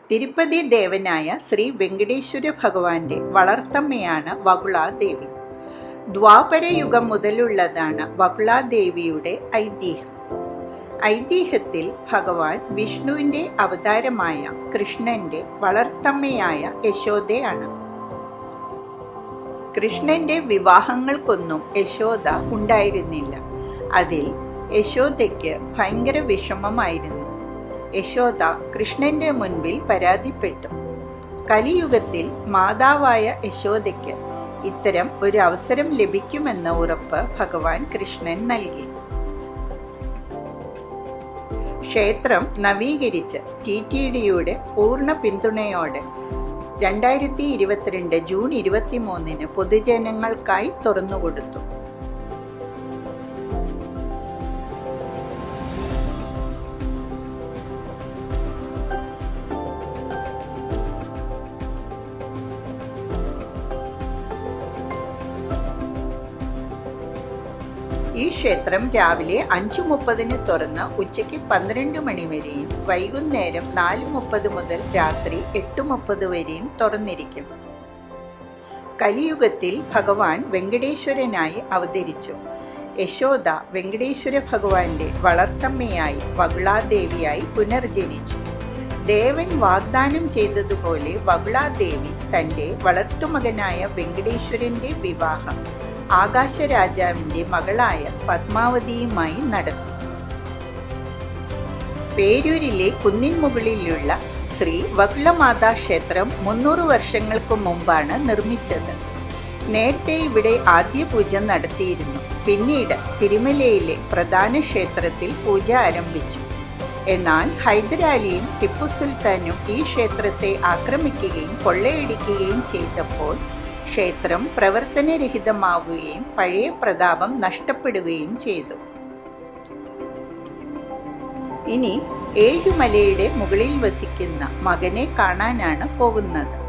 തിരുപ്പതി ദേവനായ ശ്രീ വെങ്കടേശ്വര ഭഗവാന്റെ വളർത്തമ്മയാണ് വകുളാദേവി ദ്വാപരയുഗം മുതലുള്ളതാണ് വകുളാദേവിയുടെ ഐതിഹ്യം ഐതിഹ്യത്തിൽ ഭഗവാൻ വിഷ്ണുവിന്റെ അവതാരമായ കൃഷ്ണന്റെ വളർത്തമ്മയായ യശോദയാണ് കൃഷ്ണന്റെ വിവാഹങ്ങൾക്കൊന്നും യശോദ ഉണ്ടായിരുന്നില്ല അതിൽ യശോദയ്ക്ക് ഭയങ്കര വിഷമമായിരുന്നു യശോദ കൃഷ്ണന്റെ മുൻപിൽ പരാതിപ്പെട്ടു കലിയുഗത്തിൽ മാതാവായ യശോദയ്ക്ക് ഇത്തരം ഒരു അവസരം ലഭിക്കുമെന്ന ഉറപ്പ് ഭഗവാൻ കൃഷ്ണൻ നൽകി ക്ഷേത്രം നവീകരിച്ച് ടി ടി ഡിയുടെ പൂർണ്ണ പിന്തുണയോടെ രണ്ടായിരത്തി ഇരുപത്തിരണ്ട് ജൂൺ ഇരുപത്തിമൂന്നിന് പൊതുജനങ്ങൾക്കായി തുറന്നുകൊടുത്തു ഈ ക്ഷേത്രം രാവിലെ അഞ്ചു മുപ്പതിന് തുറന്ന് ഉച്ചയ്ക്ക് പന്ത്രണ്ട് മണി വരെയും വൈകുന്നേരം നാല് മുപ്പത് മുതൽ രാത്രി എട്ട് മുപ്പത് വരെയും തുറന്നിരിക്കും കലിയുഗത്തിൽ ഭഗവാൻ വെങ്കടേശ്വരനായി അവതരിച്ചു യശോദ വെങ്കടേശ്വര ഭഗവാന്റെ വളർത്തമ്മയായി വകുളാദേവിയായി പുനർജനിച്ചു ദേവൻ വാഗ്ദാനം ചെയ്തതുപോലെ വകുളാദേവി തന്റെ വളർത്തുമകനായ വെങ്കടേശ്വരന്റെ വിവാഹം ആകാശരാജാവിന്റെ മകളായ പത്മാവതിയുമായി നടത്തി പേരൂരിലെ കുന്നിൻ മുകളിലുള്ള ശ്രീ വകുളമാതാ ക്ഷേത്രം മുന്നൂറ് വർഷങ്ങൾക്ക് മുമ്പാണ് നിർമ്മിച്ചത് നേരത്തെ ഇവിടെ ആദ്യ പൂജ നടത്തിയിരുന്നു പിന്നീട് തിരുമലയിലെ പ്രധാന ക്ഷേത്രത്തിൽ പൂജ ആരംഭിച്ചു എന്നാൽ ഹൈദരാലിയും ടിപ്പു സുൽത്താനും ഈ ക്ഷേത്രത്തെ ആക്രമിക്കുകയും കൊള്ളയടിക്കുകയും ചെയ്തപ്പോൾ ക്ഷേത്രം പ്രവർത്തനരഹിതമാവുകയും പഴയ പ്രതാപം നഷ്ടപ്പെടുകയും ചെയ്തു ഇനി ഏഴുമലയുടെ മുകളിൽ വസിക്കുന്ന മകനെ കാണാനാണ് പോകുന്നത്